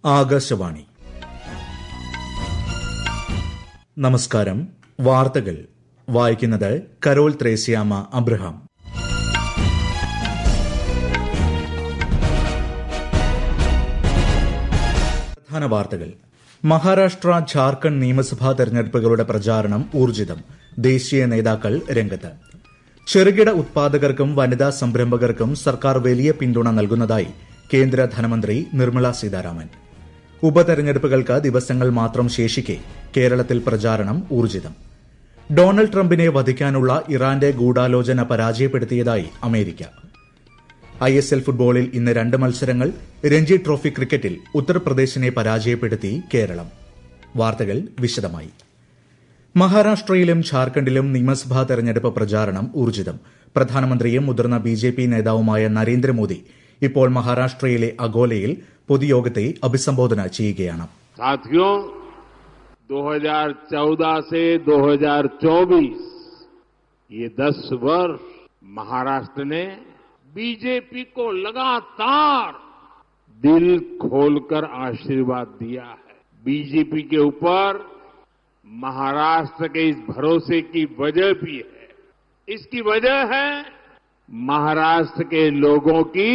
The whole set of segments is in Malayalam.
ആകാശവാണി നമസ്കാരം വാർത്തകൾ വായിക്കുന്നത് കരോൾ ത്രേസ്യാമ അബ്രഹാം പ്രധാന വാർത്തകൾ മഹാരാഷ്ട്ര ഝാർഖണ്ഡ് നിയമസഭാ തെരഞ്ഞെടുപ്പുകളുടെ പ്രചാരണം ഊർജിതം ദേശീയ നേതാക്കൾ രംഗത്ത് ചെറുകിട ഉത്പാദകർക്കും വനിതാ സംരംഭകർക്കും സർക്കാർ വലിയ പിന്തുണ നൽകുന്നതായി കേന്ദ്ര ധനമന്ത്രി നിർമ്മല സീതാരാമൻ ഉപതെരഞ്ഞെടുപ്പുകൾക്ക് ദിവസങ്ങൾ മാത്രം ശേഷിക്കെ കേരളത്തിൽ പ്രചാരണം ഊർജിതം ഡൊണാൾഡ് ട്രംപിനെ വധിക്കാനുള്ള ഇറാന്റെ ഗൂഢാലോചന പരാജയപ്പെടുത്തിയതായി അമേരിക്ക ഐ എസ് എൽ ഫുട്ബോളിൽ ഇന്ന് രണ്ട് മത്സരങ്ങൾ രഞ്ജി ട്രോഫി ക്രിക്കറ്റിൽ ഉത്തർപ്രദേശിനെ പരാജയപ്പെടുത്തി കേരളം വാർത്തകൾ വിശദമായി മഹാരാഷ്ട്രയിലും ഝാർഖണ്ഡിലും നിയമസഭാ തെരഞ്ഞെടുപ്പ് പ്രചാരണം ഊർജിതം പ്രധാനമന്ത്രിയും മുതിർന്ന ബി ജെ പി നേതാവുമായ നരേന്ദ്രമോദി ഇപ്പോൾ മഹാരാഷ്ട്രയിലെ അഗോലയിൽ പൊതുയോഗത്തെ അഭിസംബോധന ചെയ്യുകയാണ് साथियों 2014 से 2024 ये 10 वर्ष महाराष्ट्र ने बीजेपी को लगातार दिल खोलकर आशीर्वाद दिया है बीजेपी के ऊपर महाराष्ट्र के इस भरोसे की वजह भी है इसकी वजह है महाराष्ट्र के लोगों की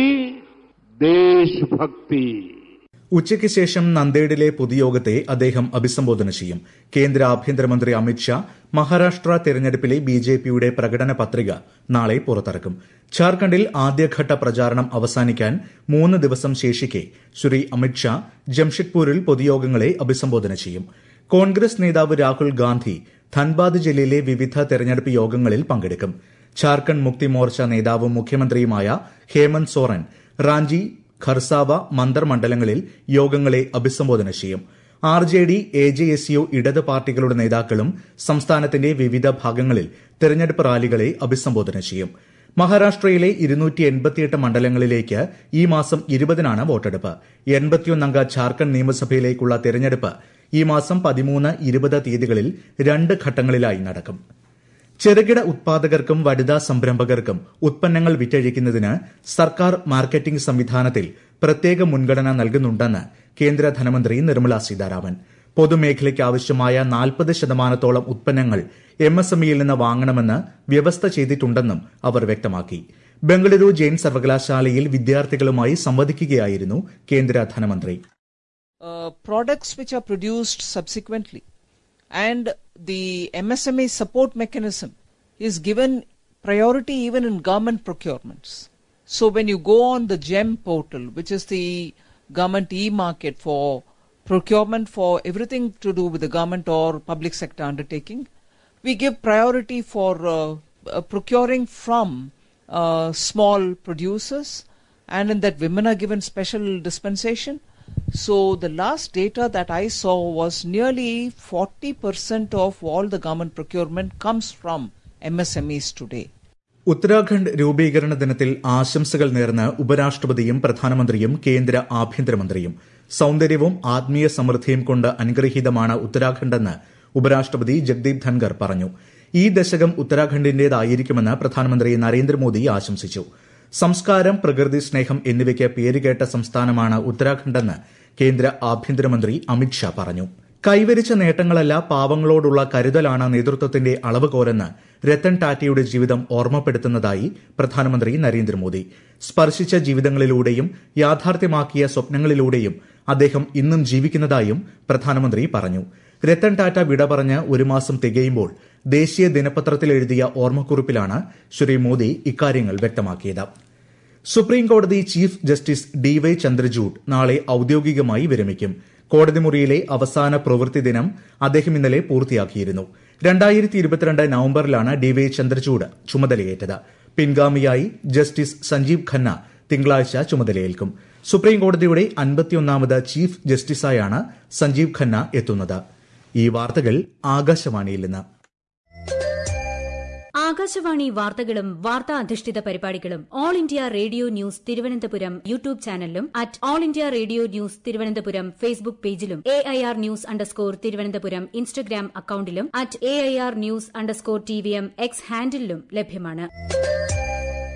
देशभक्ति ഉച്ചയ്ക്ക് ശേഷം നന്ദേഡിലെ പൊതുയോഗത്തെ അദ്ദേഹം അഭിസംബോധന ചെയ്യും കേന്ദ്ര ആഭ്യന്തരമന്ത്രി അമിത്ഷാ മഹാരാഷ്ട്ര തെരഞ്ഞെടുപ്പിലെ ബി ജെ പിയുടെ പ്രകടന പത്രിക നാളെ പുറത്തിറക്കും ഝാർഖണ്ഡിൽ ആദ്യഘട്ട പ്രചാരണം അവസാനിക്കാൻ മൂന്ന് ദിവസം ശേഷിക്കെ ശ്രീ അമിത്ഷാ ജംഷഡ്പൂരിൽ പൊതുയോഗങ്ങളെ അഭിസംബോധന ചെയ്യും കോൺഗ്രസ് നേതാവ് രാഹുൽ ഗാന്ധി ധൻബാദ് ജില്ലയിലെ വിവിധ തെരഞ്ഞെടുപ്പ് യോഗങ്ങളിൽ പങ്കെടുക്കും ഝാർഖണ്ഡ് മുക്തി മോർച്ച നേതാവും മുഖ്യമന്ത്രിയുമായ ഹേമന്ത് സോറൻ റാഞ്ചി ഖർസാവ മന്ദർ മണ്ഡലങ്ങളിൽ യോഗങ്ങളെ അഭിസംബോധന ചെയ്യും R J D A J S U ഇടത് പാർട്ടികളുടെ നേതാക്കളും സംസ്ഥാനത്തിന്റെ വിവിധ ഭാഗങ്ങളിൽ തെരഞ്ഞെടുപ്പ് റാലികളെ അഭിസംബോധന ചെയ്യും മഹാരാഷ്ട്രയിലെ ഇരുന്നൂറ്റി എൺപത്തിയെട്ട് മണ്ഡലങ്ങളിലേക്ക് ഈ മാസം ഇരുപതിനാണ് വോട്ടെടുപ്പ് എൺപത്തിയൊന്നംഗ ഝാർഖണ്ഡ് നിയമസഭയിലേക്കുള്ള തെരഞ്ഞെടുപ്പ് ഈ മാസം പതിമൂന്ന് ഇരുപത് തീയതികളിൽ രണ്ട് ഘട്ടങ്ങളിലായി നടക്കും ചെറുകിട ഉത്പാദകർക്കും വനിതാ സംരംഭകർക്കും ഉത്പന്നങ്ങൾ വിറ്റഴിക്കുന്നതിന് സർക്കാർ മാർക്കറ്റിംഗ് സംവിധാനത്തിൽ പ്രത്യേക മുൻഗണന നൽകുന്നുണ്ടെന്ന് കേന്ദ്ര ധനമന്ത്രി നിർമ്മല സീതാരാമൻ പൊതുമേഖലയ്ക്ക് ആവശ്യമായ നാൽപ്പത് ശതമാനത്തോളം ഉത്പന്നങ്ങൾ എം എസ് എംഇയിൽ നിന്ന് വാങ്ങണമെന്ന് വ്യവസ്ഥ ചെയ്തിട്ടുണ്ടെന്നും അവർ വ്യക്തമാക്കി ബംഗളൂരു ജെയിൻ സർവകലാശാലയിൽ വിദ്യാർത്ഥികളുമായി സംവദിക്കുകയായിരുന്നു കേന്ദ്ര ധനമന്ത്രി uh, products which are produced subsequently and the MSME support mechanism is given priority even in government procurements. So when you go on the GEM portal, which is the government e-market for procurement for everything to do with the government or public sector undertaking, we give priority for uh, uh, procuring from uh, small producers and in that women are given special dispensation. So the last data that I saw was nearly 40% of all the government procurement comes from MSMEs today. Uttarakhand രൂപീകരണ ദിനത്തിൽ ആശംസകൾ നേർന്ന് ഉപരാഷ്ട്രപതിയും പ്രധാനമന്ത്രിയും കേന്ദ്ര ആഭ്യന്തരമന്ത്രിയും സൌന്ദര്യവും ആത്മീയ സമൃദ്ധിയും കൊണ്ട് അനുഗ്രഹീതമാണ് ഉത്തരാഖണ്ഡെന്ന് ഉപരാഷ്ട്രപതി ജഗ്ദീപ് ധൻകർ പറഞ്ഞു ഈ ദശകം ഉത്തരാഖണ്ഡിന്റേതായിരിക്കുമെന്ന് പ്രധാനമന്ത്രി നരേന്ദ്രമോദി ആശംസിച്ചു സംസ്കാരം പ്രകൃതി സ്നേഹം എന്നിവയ്ക്ക് പേരുകേട്ട സംസ്ഥാനമാണ് ഉത്തരാഖണ്ഡെന്ന് കേന്ദ്ര ആഭ്യന്തരമന്ത്രി അമിത്ഷാ പറഞ്ഞു കൈവരിച്ച നേട്ടങ്ങളല്ല പാവങ്ങളോടുള്ള കരുതലാണ് നേതൃത്വത്തിന്റെ അളവുകോലെന്ന് രത്തൻ ടാറ്റയുടെ ജീവിതം ഓർമ്മപ്പെടുത്തുന്നതായി പ്രധാനമന്ത്രി നരേന്ദ്രമോദി സ്പർശിച്ച ജീവിതങ്ങളിലൂടെയും യാഥാർത്ഥ്യമാക്കിയ സ്വപ്നങ്ങളിലൂടെയും അദ്ദേഹം ഇന്നും ജീവിക്കുന്നതായും പ്രധാനമന്ത്രി പറഞ്ഞു രത്തൻ ടാറ്റ വിട പറഞ്ഞ് ഒരു മാസം തികയുമ്പോൾ ദേശീയ ദിനപത്രത്തിൽ എഴുതിയ ഓർമ്മക്കുറിപ്പിലാണ് ശ്രീ മോദി ഇക്കാര്യങ്ങൾ വ്യക്തമാക്കിയത് സുപ്രീം കോടതി chief justice D Y Chandrachud നാളെ ഔദ്യോഗികമായി വിരമിക്കും കോടതി മുറിയിലെ അവസാന പ്രവൃത്തി ദിനം അദ്ദേഹം ഇന്നലെ പൂർത്തിയാക്കിയിരുന്നു രണ്ടായിരത്തി ഇരുപത്തിരണ്ട് നവംബറിലാണ് ഡി വൈ ചന്ദ്രചൂഡ് ചുമതലയേറ്റത് പിൻഗാമിയായി ജസ്റ്റിസ് സഞ്ജീവ് ഖന്ന തിങ്കളാഴ്ച ചുമതലയേൽക്കും സുപ്രീം കോടതിയുടെ അൻപത്തിയൊന്നാമത് ചീഫ് ജസ്റ്റിസായാണ് സഞ്ജീവ് ഖന്ന എത്തുന്നത് ഈ വാർത്തകൾ ആകാശവാണിയിൽ നിന്ന് ആകാശവാണി വാർത്തകളും വാർത്താ അധിഷ്ഠിത പരിപാടികളും all India radio news Thiruvananthapuram YouTube ചാനലിലും at all India radio news Thiruvananthapuram Facebook പേജിലും A I R news underscore Thiruvananthapuram Instagram അക്കൌണ്ടിലും at A I R news underscore T V M X ഹാൻഡിലും ലഭ്യമാണ്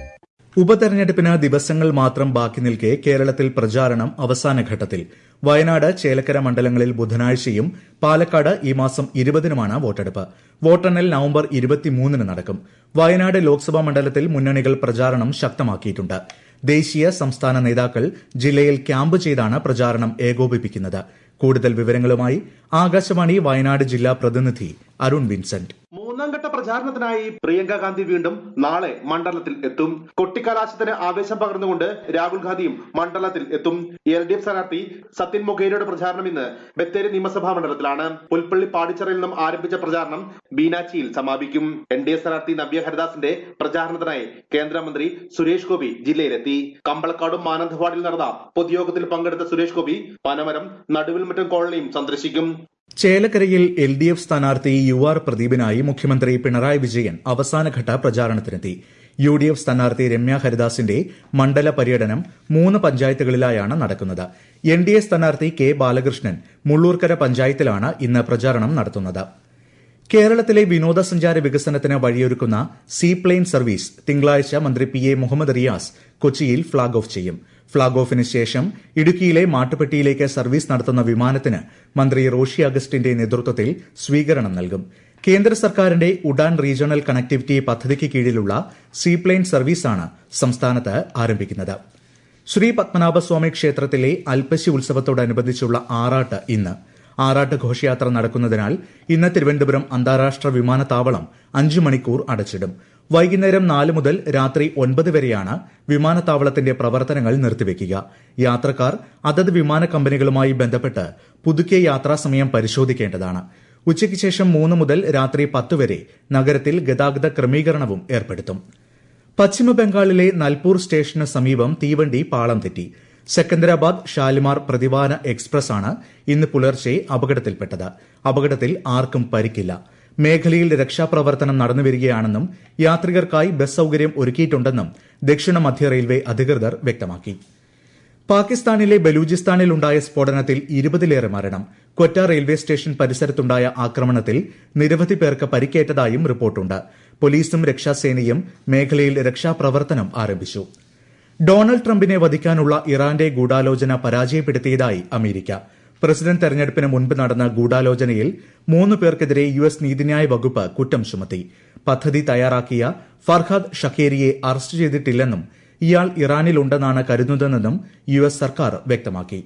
ഉപതെരഞ്ഞെടുപ്പിന് ദിവസങ്ങൾ മാത്രം ബാക്കി നിൽക്കെ കേരളത്തിൽ പ്രചാരണം അവസാന ഘട്ടത്തിൽ വയനാട് ചേലക്കര മണ്ഡലങ്ങളിൽ ബുധനാഴ്ചയും പാലക്കാട് ഈ മാസം ഇരുപതിനുമാണ് വോട്ടെടുപ്പ് വോട്ടെണ്ണൽ നവംബർ ഇരുപത്തിമൂന്നിന് നടക്കും വയനാട് ലോക്സഭാ മണ്ഡലത്തിൽ മുന്നണികൾ പ്രചാരണം ശക്തമാക്കിയിട്ടുണ്ട് ദേശീയ സംസ്ഥാന നേതാക്കൾ ജില്ലയിൽ ക്യാമ്പ് ചെയ്താണ് പ്രചാരണം ഏകോപിപ്പിക്കുന്നത് കൂടുതൽ വിവരങ്ങളുമായി ആകാശവാണി വയനാട് ജില്ലാ പ്രതിനിധി അരുൺ വിൻസെന്റ് മൂന്നാം ഘട്ട പ്രചാരണത്തിനായി പ്രിയങ്ക ഗാന്ധി വീണ്ടും നാളെ മണ്ഡലത്തിൽ എത്തും കൊട്ടിക്കലാശത്തിന് ആവേശം പകർന്നുകൊണ്ട് രാഹുൽ ഗാന്ധിയും മണ്ഡലത്തിൽ എത്തും എൽ ഡി എഫ് സ്ഥാനാർത്ഥി സത്യൻ മൊഗേരയുടെ പ്രചാരണം ഇന്ന് ബത്തേരി നിയമസഭാ മണ്ഡലത്തിലാണ് പുൽപ്പള്ളി പാടിച്ചറയിൽ നിന്നും ആരംഭിച്ച പ്രചാരണം ബീനാച്ചിയിൽ സമാപിക്കും എൻ ഡി എ സ്ഥാനാർത്ഥി നവ്യ ഹരിദാസിന്റെ പ്രചാരണത്തിനായി കേന്ദ്രമന്ത്രി സുരേഷ് ഗോപി ജില്ലയിലെത്തി കമ്പളക്കാടും മാനന്തവാടിയിൽ നടന്ന പൊതുയോഗത്തിൽ പങ്കെടുത്ത സുരേഷ് ഗോപി പനമരം നടുവിൽമറ്റം കോളനിയും സന്ദർശിക്കും ചേലക്കരയിൽ എൽ ഡി എഫ് സ്ഥാനാർത്ഥി യു ആർ പ്രദീപിനായി മുഖ്യമന്ത്രി പിണറായി വിജയൻ അവസാനഘട്ട പ്രചാരണത്തിനെത്തി യു ഡി എഫ് സ്ഥാനാർത്ഥി രമ്യ ഹരിദാസിന്റെ മണ്ഡല പര്യടനം മൂന്ന് പഞ്ചായത്തുകളിലായാണ് നടക്കുന്നത് എൻ ഡി എ സ്ഥാനാർത്ഥി കെ ബാലകൃഷ്ണൻ മുള്ളൂർക്കര പഞ്ചായത്തിലാണ് ഇന്ന് പ്രചാരണം നടത്തുന്നത് കേരളത്തിലെ വിനോദസഞ്ചാര വികസനത്തിന് വഴിയൊരുക്കുന്ന സീപ്ലെയിൻ സർവീസ് തിങ്കളാഴ്ച മന്ത്രി പി എ മുഹമ്മദ് റിയാസ് കൊച്ചിയിൽ ഫ്ളാഗ് ഓഫ് ചെയ്യും ഫ്ളാഗ് ഓഫിന് ശേഷം ഇടുക്കിയിലെ മാട്ടുപ്പെട്ടിയിലേക്ക് സർവീസ് നടത്തുന്ന വിമാനത്തിന് മന്ത്രി റോഷി അഗസ്റ്റിന്റെ നേതൃത്വത്തിൽ സ്വീകരണം നൽകും കേന്ദ്ര സർക്കാരിന്റെ ഉഡാൻ റീജിയണൽ കണക്ടിവിറ്റി പദ്ധതിക്ക് കീഴിലുള്ള സീപ്ലെയിൻ സർവീസാണ് സംസ്ഥാനത്ത് ആരംഭിക്കുന്നത് ശ്രീ പത്മനാഭസ്വാമി ക്ഷേത്രത്തിലെ അൽപ്പശി ഉത്സവത്തോടനുബന്ധിച്ചുള്ള ആറാട്ട് ഇന്ന് ആറാട്ട് ഘോഷയാത്ര നടക്കുന്നതിനാൽ ഇന്ന് തിരുവനന്തപുരം അന്താരാഷ്ട്ര വിമാനത്താവളം അഞ്ചു മണിക്കൂർ അടച്ചിടും വൈകുന്നേരം നാല് മുതൽ രാത്രി ഒൻപത് വരെയാണ് വിമാനത്താവളത്തിന്റെ പ്രവർത്തനങ്ങൾ നിർത്തിവെക്കുക യാത്രക്കാർ അതത് വിമാന കമ്പനികളുമായി ബന്ധപ്പെട്ട് പുതുക്കിയ യാത്രാസമയം പരിശോധിക്കേണ്ടതാണ് ഉച്ചയ്ക്ക് ശേഷം മൂന്ന് മുതൽ രാത്രി പത്ത് വരെ നഗരത്തിൽ ഗതാഗത ക്രമീകരണവും ഏർപ്പെടുത്തും പശ്ചിമബംഗാളിലെ നൽപൂർ സ്റ്റേഷന് സമീപം തീവണ്ടി പാളം തെറ്റി സെക്കന്ദരാബാദ് ഷാലിമാർ പ്രതിവാന എക്സ്പ്രസ് ആണ് ഇന്ന് പുലർച്ചെ അപകടത്തിൽപ്പെട്ടത് അപകടത്തിൽ ആർക്കും പരിക്കില്ല മേഖലയിൽ രക്ഷാപ്രവർത്തനം നടന്നുവരികയാണെന്നും യാത്രികർക്കായി ബസ് സൌകര്യം ഒരുക്കിയിട്ടുണ്ടെന്നും ദക്ഷിണ മധ്യ റെയിൽവേ അധികൃതർ വ്യക്തമാക്കി പാകിസ്ഥാനിലെ ബലൂചിസ്ഥാനിൽ ഉണ്ടായ സ്ഫോടനത്തിൽ ഇരുപതിലേറെ മരണം കൊറ്റ റെയിൽവേ സ്റ്റേഷൻ പരിസരത്തുണ്ടായ ആക്രമണത്തിൽ നിരവധി പേർക്ക് പരിക്കേറ്റതായും റിപ്പോർട്ടുണ്ട് പോലീസും രക്ഷാസേനയും മേഖലയിൽ രക്ഷാപ്രവർത്തനം ആരംഭിച്ചു ഡൊണാൾഡ് ട്രംപിനെ വധിക്കാനുള്ള ഇറാന്റെ ഗൂഢാലോചന പരാജയപ്പെടുത്തിയതായി അമേരിക്ക പ്രസിഡന്റ് തെരഞ്ഞെടുപ്പിന് മുൻപ് നടന്ന ഗൂഢാലോചനയിൽ മൂന്ന് പേർക്കെതിരെ യു എസ് നീതിന്യായ വകുപ്പ് കുറ്റം ചുമത്തി പദ്ധതി തയ്യാറാക്കിയ ഫർഹാദ് ഷക്കേരിയെ അറസ്റ്റ് ചെയ്തിട്ടില്ലെന്നും ഇയാൾ ഇറാനിലുണ്ടെന്നാണ് കരുതുന്നതെന്നും യു എസ് സർക്കാർ വ്യക്തമാക്കി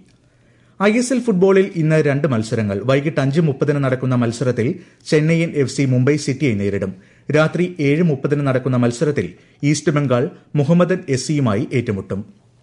ഐ എസ് എൽ ഫുട്ബോളിൽ ഇന്ന് രണ്ട് മത്സരങ്ങൾ വൈകിട്ട് അഞ്ച് മുപ്പതിന് നടക്കുന്ന മത്സരത്തിൽ ചെന്നൈയിൻ എഫ് സി മുംബൈ സിറ്റിയെ നേരിടും രാത്രി ഏഴ് മുപ്പതിന് നടക്കുന്ന മത്സരത്തിൽ ഈസ്റ്റ് ബംഗാൾ മുഹമ്മദൻ എസ് സിയുമായി ഏറ്റുമുട്ടും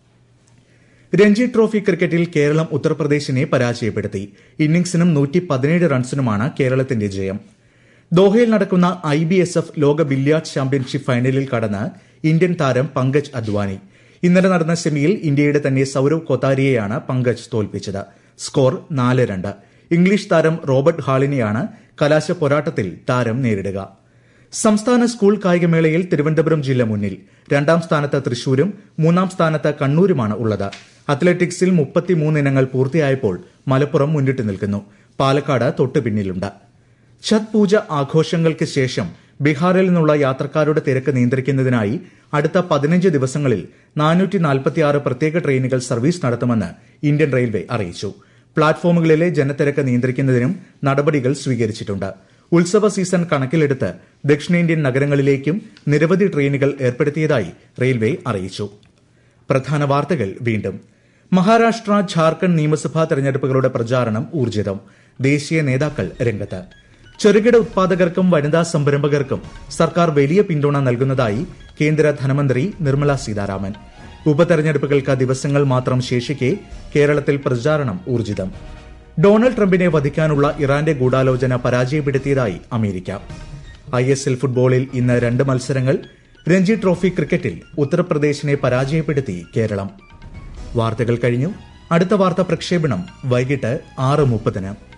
രഞ്ജി ട്രോഫി ക്രിക്കറ്റിൽ കേരളം ഉത്തർപ്രദേശിനെ പരാജയപ്പെടുത്തി ഇന്നിംഗ്സിനും നൂറ്റി പതിനേഴ് റൺസിനുമാണ് കേരളത്തിന്റെ ജയം ദോഹയിൽ നടക്കുന്ന ഐ ബി എസ് എഫ് ലോക ബില്യാർഡ് ചാമ്പ്യൻഷിപ്പ് ഫൈനലിൽ കടന്ന് ഇന്ത്യൻ താരം പങ്കജ് അദ്വാനി ഇന്നലെ നടന്ന സെമിയിൽ ഇന്ത്യയുടെ തന്നെ സൌരവ് കൊത്താരിയെയാണ് പങ്കജ് തോൽപ്പിച്ചത് സ്കോർ നാല് രണ്ട് ഇംഗ്ലീഷ് താരം റോബർട്ട് ഹാളിനെയാണ് കലാശ പോരാട്ടത്തിൽ താരം നേരിടുക സംസ്ഥാന സ്കൂൾ കായികമേളയിൽ തിരുവനന്തപുരം ജില്ല മുന്നിൽ രണ്ടാം സ്ഥാനത്ത് തൃശൂരും മൂന്നാം സ്ഥാനത്ത് കണ്ണൂരുമാണ് ഉള്ളത് അത്ലറ്റിക്സിൽ മുപ്പത്തിമൂന്ന് ഇനങ്ങൾ പൂർത്തിയായപ്പോൾ മലപ്പുറം മുന്നിട്ട് നിൽക്കുന്നു പാലക്കാട് തൊട്ടു പിന്നിലുണ്ട് ഛത് പൂജ ആഘോഷങ്ങൾക്ക് ശേഷം ബീഹാറിൽ നിന്നുള്ള യാത്രക്കാരുടെ തിരക്ക് നിയന്ത്രിക്കുന്നതിനായി അടുത്ത പതിനഞ്ച് ദിവസങ്ങളിൽ നാനൂറ്റി നാൽപ്പത്തിയാറ് പ്രത്യേക ട്രെയിനുകൾ സർവീസ് നടത്തുമെന്ന് ഇന്ത്യൻ റെയിൽവേ അറിയിച്ചു പ്ലാറ്റ്ഫോമുകളിലെ ജനത്തിരക്ക് നിയന്ത്രിക്കുന്നതിനും നടപടികൾ സ്വീകരിച്ചിട്ടുണ്ട് ഉത്സവ സീസൺ കണക്കിലെടുത്ത് ദക്ഷിണേന്ത്യൻ നഗരങ്ങളിലേക്കും നിരവധി ട്രെയിനുകൾ ഏർപ്പെടുത്തിയതായി റെയിൽവേ അറിയിച്ചു പ്രധാന വാർത്തകൾ വീണ്ടും മഹാരാഷ്ട്ര ഝാർഖണ്ഡ് നിയമസഭാ തെരഞ്ഞെടുപ്പുകളുടെ പ്രചാരണം ഊർജിതം ദേശീയ നേതാക്കൾ രംഗത്ത് ചെറുകിട ഉത്പാദകർക്കും വനിതാ സംരംഭകർക്കും സർക്കാർ വലിയ പിന്തുണ നൽകുന്നതായി കേന്ദ്ര ധനമന്ത്രി നിർമ്മല സീതാരാമൻ ഉപതെരഞ്ഞെടുപ്പുകൾക്ക് ദിവസങ്ങൾ മാത്രം ശേഷിക്കെ കേരളത്തിൽ പ്രചാരണം ഊർജിതം ഡൊണാൾഡ് ട്രംപിനെ വധിക്കാനുള്ള ഇറാന്റെ ഗൂഢാലോചന പരാജയപ്പെടുത്തിയതായി അമേരിക്ക ഐ എസ് എൽ ഫുട്ബോളിൽ ഇന്ന് രണ്ട് മത്സരങ്ങൾ രഞ്ജി ട്രോഫി ക്രിക്കറ്റിൽ ഉത്തർപ്രദേശിനെ പരാജയപ്പെടുത്തി കേരളം വാർത്തകൾ കഴിഞ്ഞു അടുത്ത വാർത്താ പ്രക്ഷേപണം വൈകിട്ട് ആറ് മുപ്പതിന്